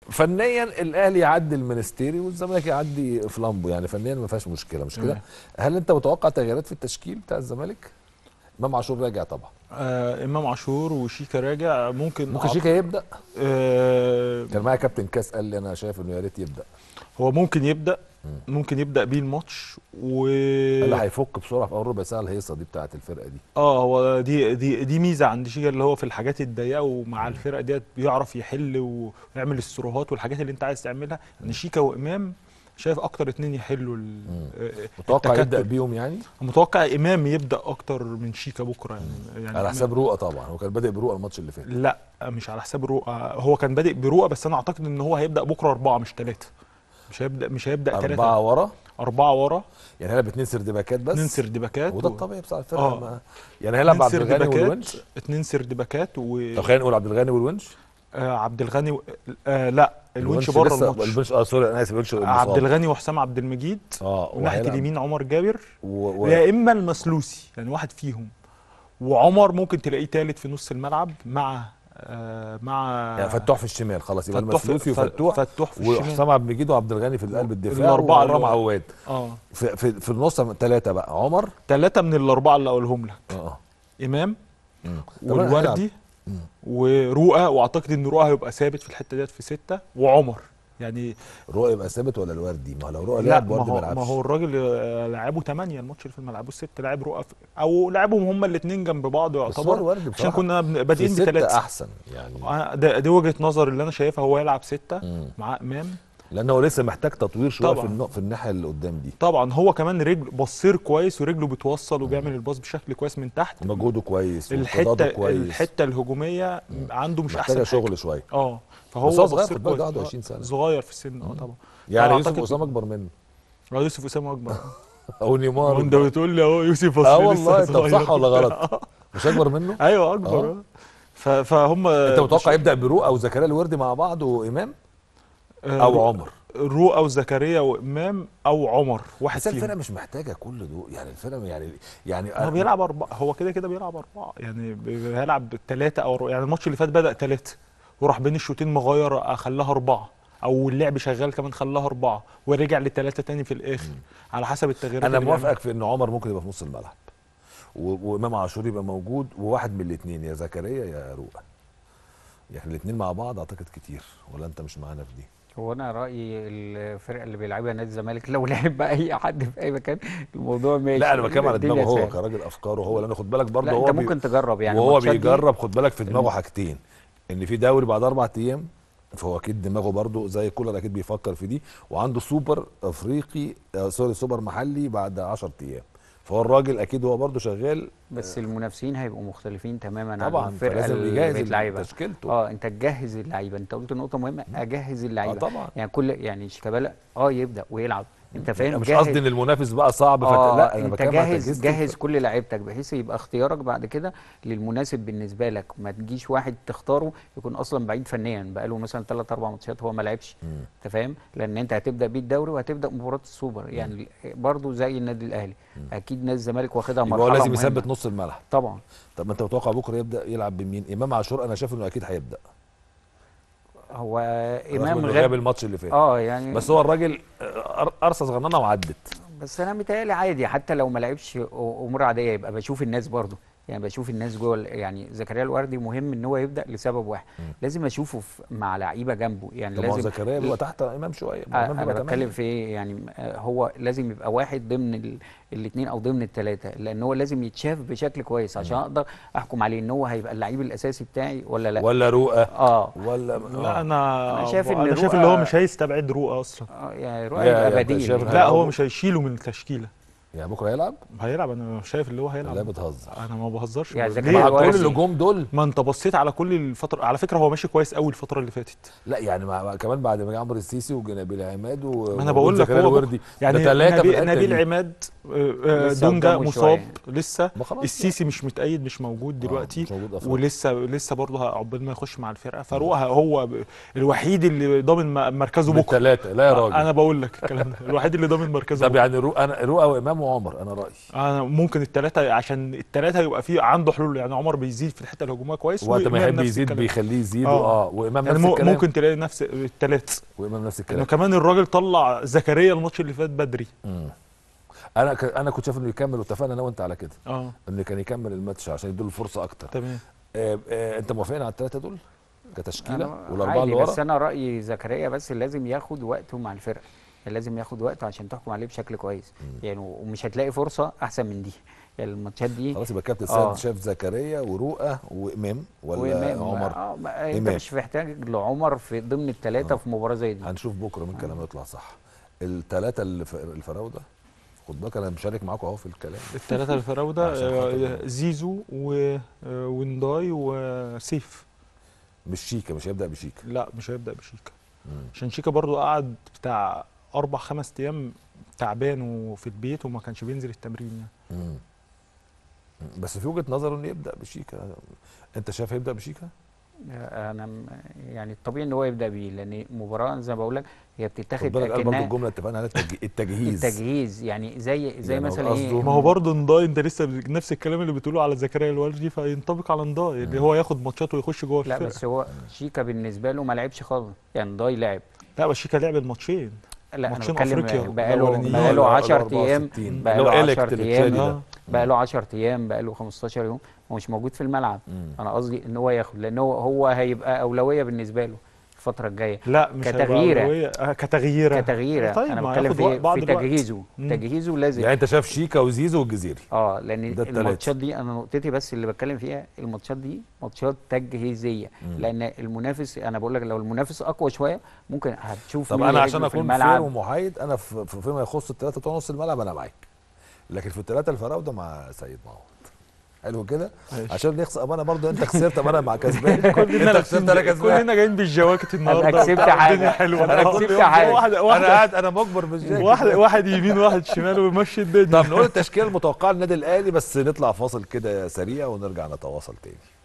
فنيا الاهلي يعدي المنستيري والزمالك يعدي فلامبو يعني فنيا ما فيهاش مشكله مش كده تمام. هل انت متوقع تغييرات في التشكيل بتاع الزمالك امام عاشور راجع طبعا آه امام عاشور وشيكا راجع ممكن ممكن أعت- شيكا يبدا آه كان معايا كابتن كاس قال لي انا شايف انه يا ريت يبدا هو ممكن يبدا ممكن يبدا بيه الماتش و قال لي هيفك بسرعه في اول ربع ساعه الهيصه دي بتاعت الفرقه دي اه هو دي دي دي ميزه عند شيكا اللي هو في الحاجات الضيقه ومع الفرقه ديت بيعرف يحل ويعمل السروهات والحاجات اللي انت عايز تعملها ان شيكا وامام شايف اكتر اتنين يحلوا ال- آه، متوقع التكتل. يبدا بيهم يعني متوقع امام يبدا اكتر من شيكا بكره يعني, يعني على إمام- حساب رؤى طبعا هو كان بادئ برؤى الماتش اللي فات لا مش على حساب رؤى هو كان بادئ برؤى بس انا اعتقد ان هو هيبدا بكره اربعه مش ثلاثه مش هيبدا مش هيبدا ثلاثه اربعه ورا اربعه ورا يعني هيلعب اتنين سردباكات بس اتنين سردباكات وده و- الطبيعي بتاع الفرقه آه. ما- يعني هيلعب اتنين عبد الغني سردباكات والونش اتنين سردباكات و طب خلينا نقول عبد الغني والونش آه عبد الغني و... آه لا الونش بره لسه- الماتش الونش اه سوري انا اسف الونش عبد مصاب. الغني وحسام عبد المجيد اه وناحيه وهيلعب. اليمين عمر جابر و... و... يا اما المسلوسي يعني واحد فيهم وعمر ممكن تلاقيه ثالث في نص الملعب مع آه مع يعني فتوح في الشمال خلاص يبقى فتوح في- المسلوسي ف- وفتوح فتوح في الشمال. وحسام عبد المجيد وعبد الغني في قلب الدفاع الأربعة اللي ورام هو- عواد اه في, في, في النص ثلاثه بقى عمر ثلاثه من الاربعه اللي اقولهم لك اه امام مم. طب أنا هلعب. والوردي ورؤى واعتقد ان رؤى هيبقى ثابت في الحته ديت في سته وعمر يعني رؤى يبقى ثابت ولا الوردي ما هو لو رؤى لا لعب ما وردي ما هو, ما يلعبش هو الراجل آه، لعبه 8 الماتش اللي في الملعب الست لعب رؤى في- او لعبهم هما الاثنين جنب بعض بس هو يعتبر الوردي عشان بصراحة كنا بن- بادئين في ستة بثلاثه احسن يعني آه، ده دي وجهه نظر اللي انا شايفها هو يلعب سته مم. مع امام لان هو لسه محتاج تطوير شويه في طبعاً. النق... في الناحيه اللي قدام دي طبعا هو كمان رجل بصير كويس ورجله بتوصل وبيعمل الباص بشكل كويس من تحت مجهوده كويس الحته وانقضاضه كويس الحته الهجوميه عنده مش محتاجه احسن حاجه شغل شويه اه فهو بس هو صغير، بصير خد بالك، كويس. عنده آه، 20 سنة. صغير في السن اه طبعا يعني أنا يوسف أعتقد- اسامه اكبر منه اه يوسف اسامه اكبر او نيمار انت بتقول لي اهو يوسف اه أصلي والله لسه طب صح صغير. ولا غلط مش اكبر منه ايوه اكبر آه. آه. ف- فهم انت متوقع يبدا برؤى او زكريا الوردي مع بعض وامام او عمر رؤى وزكريا وامام او عمر واحد بس الفرقه فيهم مش محتاجه كل دول يعني الفرقه يعني يعني هو بيلعب اربعه هو كده كده بيلعب اربعه يعني بي- هيلعب ثلاثه او أربعة. يعني الماتش اللي فات بدا ثلاثه وراح بين الشوطين مغير خلاها اربعه او اللعب شغال كمان خلاها اربعه ورجع لثلاثه تاني في الاخر على حسب التغييرات انا اللي بيعملها. موافقك في ان عمر ممكن يبقى في نص الملعب و- وامام عاشور يبقى موجود وواحد من الاثنين يا زكريا يا رؤى يعني الاثنين مع بعض اعتقد كتير ولا انت مش معانا في دي هو انا رايي الفرقه اللي بيلعبها نادي الزمالك لو لعب بقى اي حد في اي مكان الموضوع ماشي لا انا بتكلم على الدنيا دماغه هو سهلة. كراجل افكاره هو لان خد بالك برضه لا هو انت بي- ممكن تجرب يعني وهو الماتشات دي- بيجرب خد بالك في دماغه حاجتين ان في دوري بعد اربع ايام فهو اكيد دماغه برضه زي كولر اكيد بيفكر في دي وعنده سوبر افريقي آه سوري سوبر محلي بعد 10 ايام فهو الراجل اكيد هو برضه شغال بس المنافسين هيبقوا مختلفين تماما طبعاً، عن الفرقه فلازم اللي يجهز بتلعبها تشكيلته. اه انت تجهز اللعيبه انت قلت نقطه مهمه اجهز اللعيبه آه طبعاً. يعني كل يعني شيكابالا اه يبدا ويلعب انت فاهم مش قصدي ان المنافس بقى صعب فت... اه لا انا انت بتكلم على جاهز تجهيز جاهز الفرقة. كل لعيبتك بحيث يبقى اختيارك بعد كده للمناسب بالنسبه لك ما تجيش واحد تختاره يكون اصلا بعيد فنيا بقاله مثلا ثلاث اربع ماتشات هو ما لعبش انت فاهم لان انت هتبدا بيه الدوري وهتبدا مباراه السوبر يعني برضو زي النادي الاهلي اكيد نادي الزمالك واخدها يبقى مرحله هو لازم مهمة. يثبت نص الملعب طبعا طب ما انت متوقع بكره يبدا يلعب بمين امام عاشور انا شايف انه اكيد هيبدا هو رغم امام إنه غاب غاب الماتش اللي فات اه يعني بس هو الراجل آه، ارصى صغننه وعدت بس انا متهيألي عادي حتى لو ما لعبش امور عاديه يبقى بشوف الناس برضو يعني بشوف الناس جوه ال- يعني زكريا الوردي مهم ان هو يبدا لسبب واحد لازم اشوفه في- مع لعيبه جنبه يعني طب ما هو لازم زكريا بيبقى تحت امام شويه ما آه، إمام انا بيبقى بتكلم تمانية. في ايه يعني آه، هو لازم يبقى واحد ضمن الاثنين او ضمن الثلاثه لان هو لازم يتشاف بشكل كويس عشان اقدر احكم عليه ان هو هيبقى اللعيب الاساسي بتاعي ولا لا ولا رؤى اه ولا لا انا أنا شايف إن انا شايف رؤى- اللي هو مش هيستبعد رؤى اصلا آه، يعني رؤى يا- يبقى يا أنت بديل شايف إن لا هو هيلعبوا؟ مش هيشيله من التشكيله يعني بكره هيلعب هيلعب انا شايف اللي هو لا هيلعب بتهزر انا ما بهزرش يعني ليه؟ زكريا مع الوردي- كل الهجوم دول ما انت بصيت على كل الفتره على فكره هو ماشي كويس قوي الفتره اللي فاتت لا يعني مع مع- كمان بعد ما جه عمرو السيسي ونبيل عماد و ما انا بقول لك زكريا هو الوردي يعني ده ثلاثه في نبيل, الحته نبيل دي. عماد آه، آه، لسه دونجا قدامه مصاب شوية. لسه ما خلاص السيسي مش متأيد مش موجود آه، دلوقتي مش موجود أفريقيا. ولسه لسه برضه عقبال ما يخش مع الفرقه فروقها هو ب- الوحيد اللي ضامن م- مركزه بكره بالثلاثه لا يا راجل انا بقول لك الكلام ده الوحيد اللي ضامن مركزه طب بكره يعني رو انا رؤى وامام وعمر انا رايي انا ممكن الثلاثه عشان الثلاثه يبقى فيه عنده حلول يعني عمر بيزيد في الحته الهجوميه كويس وقت ما وإمام يحب نفس يزيد الكلام. بيخليه يزيد آه. اه وامام يعني نفس مو- الكلام ممكن تلاقي نفس الثلاث وامام نفس انه الكلام كمان الراجل طلع زكريا الماتش اللي فات بدري مم. انا ك... انا كنت شايف انه يكمل واتفقنا انا وانت على كده اه انه كان يكمل الماتش عشان يديله الفرصه اكتر تمام آه آه انت موافقين على الثلاثه دول كتشكيله أنا والاربعه عادي اللي ورا بس انا رايي زكريا بس لازم ياخد وقته مع الفرقه لازم ياخد وقته عشان تحكم عليه بشكل كويس يعني ومش هتلاقي فرصه احسن من دي يعني الماتشات دي خلاص يبقى كابتن آه. سيد شاف زكريا ورؤى وامام ولا وإمام عمر آه ما انت إمام. مش محتاج لعمر في ضمن الثلاثه آه. في مباراه زي دي هنشوف بكره من كلامه يطلع صح الثلاثه الف... الفراوده خد بالك انا مشارك معاكم اهو في الكلام الثلاثه الفراوده عشان خاطر- آه، زيزو و- آه، ونداي وسيف مش شيكا مش هيبدا بشيكا لا مش هيبدا بشيكا مم. عشان شيكا برضو قعد بتاع اربع خمس ايام تعبان وفي البيت وما كانش بينزل التمرين يعني مم. مم. بس في وجهه نظره انه يبدا بشيكا انت شايف هيبدا بشيكا انا م- يعني الطبيعي ان هو يبدا بيه لان مباراه زي ما بقول لك هي خد بتتاخد بالك قال برضه كأنها الجمله اتفقنا عليها التج... التجهيز التجهيز يعني زي زي يعني هو مثلا ايه قصده- ما هو برضه نداي انت لسه ب- نفس الكلام اللي بتقوله على زكريا الوالدي فينطبق على نداي اللي هو ياخد ماتشات ويخش جوه لا الفرقه بس هو شيكا بالنسبه له ما لعبش خالص يعني ضاي لعب لا بس شيكا لعب الماتشين لا انا ماتشين بتكلم أفريقيا بقاله الأولانيين. بقاله اللي هو 10 ايام 64. بقاله اللي هو 10 إليكت ايام التشادي ده. آه. بقاله 10 ايام بقاله 15 يوم هو مش موجود في الملعب مم. انا قصدي ان هو ياخد لان هو هو هيبقى اولويه بالنسبه له الفتره الجايه لا مش هيبقى كتغييرة. أولوية. آه كتغييره كتغييره طيب انا ما بتكلم هياخد في, وقت- بعض في الوقت. تجهيزه مم. تجهيزه لازم يعني انت شايف شيكا وزيزو والجزيري اه لان ده التلاتة. الماتشات دي انا نقطتي بس اللي بتكلم فيها الماتشات دي ماتشات تجهيزيه مم. لان المنافس انا بقول لك لو المنافس اقوى شويه ممكن هتشوف طب مين انا اللي عشان رجله في اكون فير الملعب ومحايد انا في في- فيما يخص الثلاثه بتوع نص الملعب انا معاك لكن في الثلاثه الفراوده مع سيد معوض حلو كده ماشي. عشان نخسر ابقى انا برضه انت خسرت ابقى انا مع كسبان كلنا انت خسرت انا كسبان كلنا جايين بالجواكت النهارده أنا كسبت حاجة. الدنيا حلوه أنا آه. كسبت حاجة. واحد انا واحد قاعد انا مجبر مش جاي واحد واحد يمين واحد شمال ويمشي الدنيا طب نقول التشكيله المتوقعه للنادي الاهلي بس نطلع فاصل كده سريع ونرجع نتواصل تاني